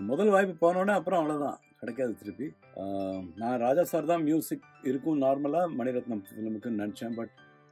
முதல் வாய்ப்பு போனோடனே அப்புறம் அவ்வளோதான் கிடைக்காது திருப்பி ஆஹ் நான் ராஜா சார் தான் மியூசிக் இருக்கும் நார்மலாக மணிரத்னம் ஃபிலிமுக்குன்னு நினச்சேன் பட்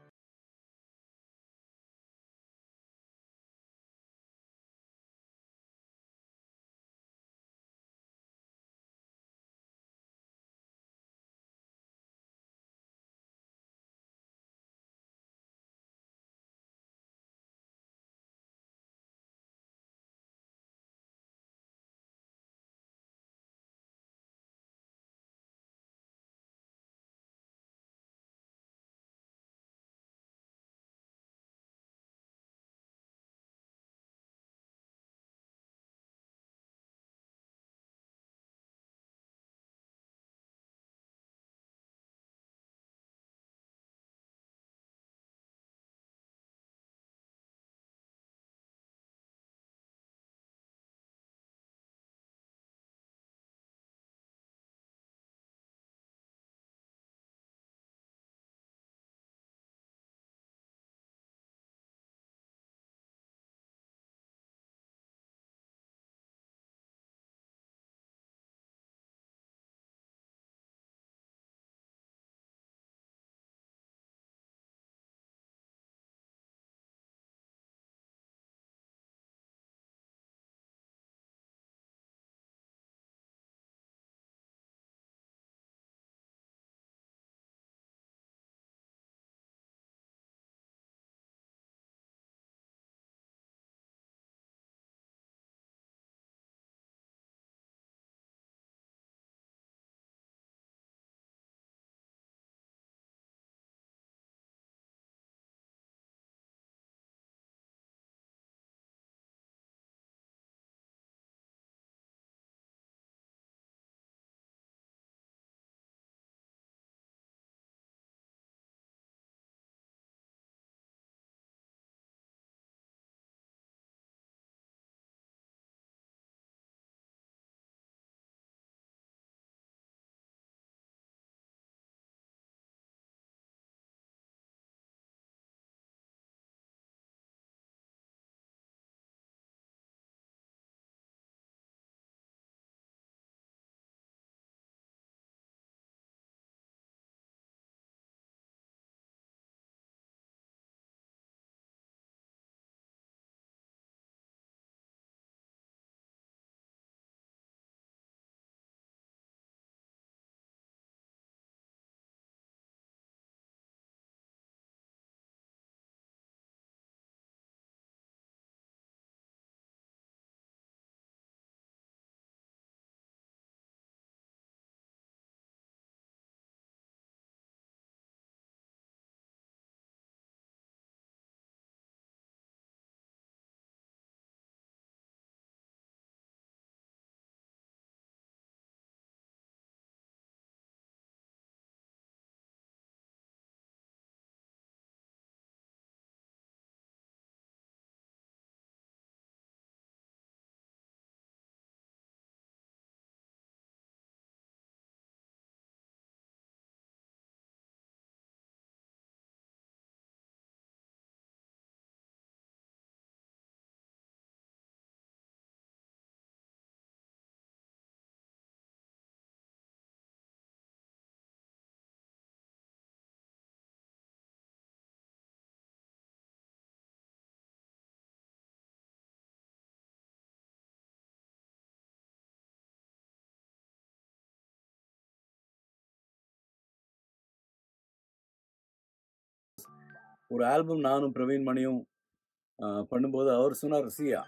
ஒரு ஆல்பம் நானும் பிரவீன் மணியும் ஆஹ், பண்ணும்போது அவர் சொன்னார் சியா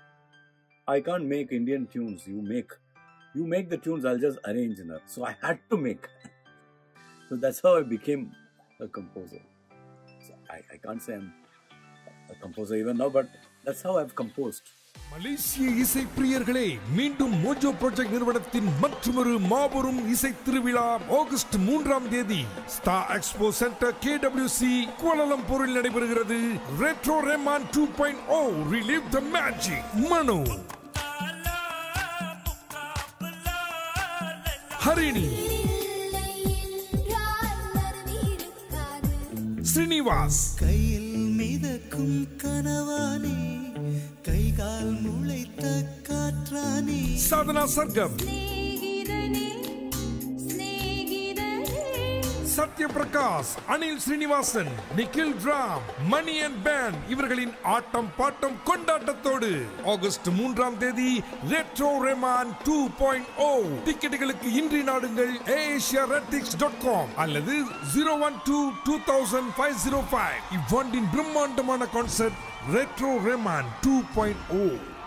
I can make Indian tunes you make you make the tunes I'll just arrange so I had to make so that's how I became a composer I I can say a composer even now, but that's how I've composed. மலேசிய இசை பிரியர்களே மீண்டும் Mojo project நிறுவனத்தின் மற்றொரு மாபெரும் இசை திருவிழா August மூன்றாம் தேதி star expo centre K C கோலலம்பூரில் நடைபெறுகிறது retro Rahman two point O relive the magic Manu Harini Srinivas கையில் மிதக்கும் கனவானே கைகால் காற்றால் முளைத்த காற்றானே சாதனா சர்க்கம் சிநேகிதனே சிநேகிதனே சத்யபிரகாஷ் அனில் ஸ்ரீனிவாசன் நிகில் ராம் மணி அண்ட் பேண்ட் இவர்களின் ஆட்டம் பாட்டம் கொண்டாட்டத்தோடு ஆகஸ்ட் மூன்றாம் தேதி retro Rahman two point O டிக்கெட்டுகளுக்கு இன்றி நாடுங்கள் ஏஷியா ரெட்டிக்ஸ் டாட் காம் அல்லது zero one two two thousand five zero five இவ்வாண்டின் பிரம்மாண்டமான concert retro Rahman two point ஓ